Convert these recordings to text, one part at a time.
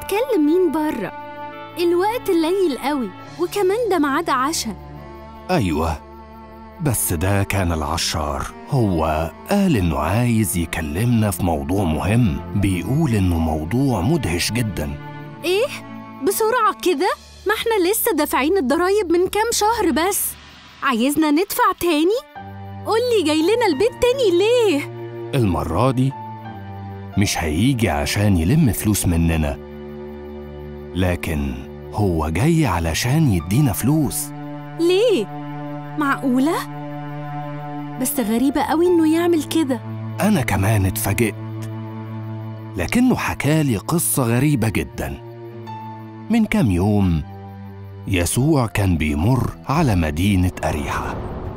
بتكلم مين بره الوقت الليل قوي وكمان ده ميعاد عشاء أيوة بس ده كان العشار هو قال إنه عايز يكلمنا في موضوع مهم بيقول إنه موضوع مدهش جدا ايه بسرعة كده ما احنا لسه دافعين الضرايب من كام شهر بس عايزنا ندفع تاني قولي جاي لنا البيت تاني ليه المرة دي مش هيجي عشان يلم فلوس مننا لكن هو جاي علشان يدينا فلوس ليه معقولة بس غريبة قوي انه يعمل كده أنا كمان اتفاجئت لكنه حكالي قصة غريبة جدا من كام يوم يسوع كان بيمر على مدينة أريحة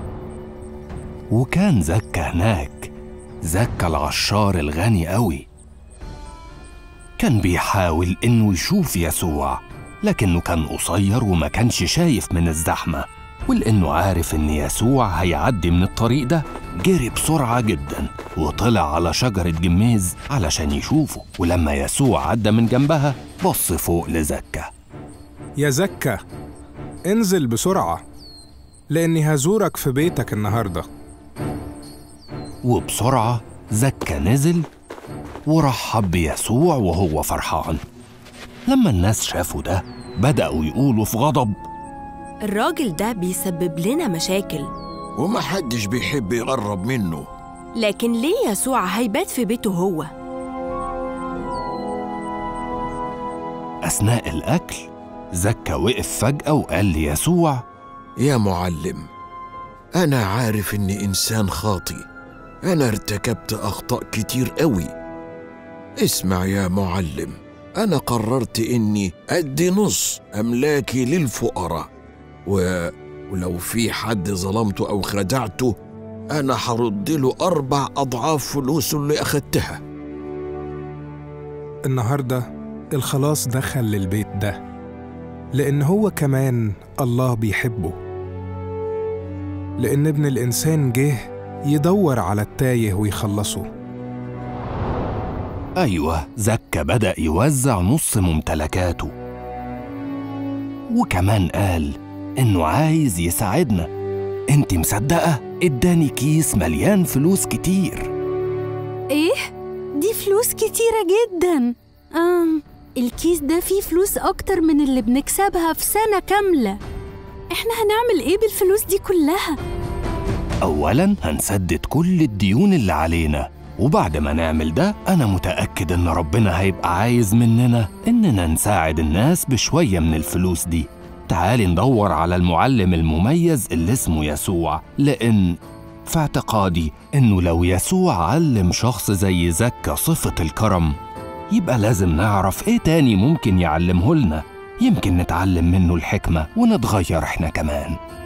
وكان زكا هناك زكا العشار الغني قوي كان بيحاول إنه يشوف يسوع لكنه كان قصير وما كانش شايف من الزحمة ولأنه عارف إن يسوع هيعدي من الطريق ده جري بسرعة جدا وطلع على شجرة جميز علشان يشوفه ولما يسوع عدى من جنبها بص فوق لزكا يا زكا انزل بسرعة لأني هزورك في بيتك النهاردة وبسرعة زكا نزل ورحب بيسوع وهو فرحان لما الناس شافوا ده بدأوا يقولوا في غضب الراجل ده بيسبب لنا مشاكل ومحدش بيحب يقرب منه لكن ليه يسوع هيبات في بيته هو؟ أثناء الأكل زكا وقف فجأة وقال ليسوع يا معلم أنا عارف إني إنسان خاطي أنا ارتكبت أخطاء كتير قوي اسمع يا معلم أنا قررت إني أدي نص أملاكي للفقراء و... ولو في حد ظلمته أو خدعته أنا هرد له أربع أضعاف فلوسه اللي أخدتها النهاردة الخلاص دخل للبيت ده لأن هو كمان الله بيحبه لأن ابن الإنسان جه يدور على التايه ويخلصه أيوة زكا بدأ يوزع نص ممتلكاته وكمان قال إنه عايز يساعدنا انت مصدقة؟ اداني كيس مليان فلوس كتير ايه دي فلوس كتيرة جدا آم الكيس ده فيه فلوس أكتر من اللي بنكسبها في سنة كاملة احنا هنعمل ايه بالفلوس دي كلها؟ أولاً هنسدد كل الديون اللي علينا وبعد ما نعمل ده أنا متأكد إن ربنا هيبقى عايز مننا إننا نساعد الناس بشوية من الفلوس دي تعالي ندور على المعلم المميز اللي اسمه يسوع لأن في اعتقادي إنه لو يسوع علم شخص زي زكا صفة الكرم يبقى لازم نعرف إيه تاني ممكن يعلمه لنا يمكن نتعلم منه الحكمة ونتغير إحنا كمان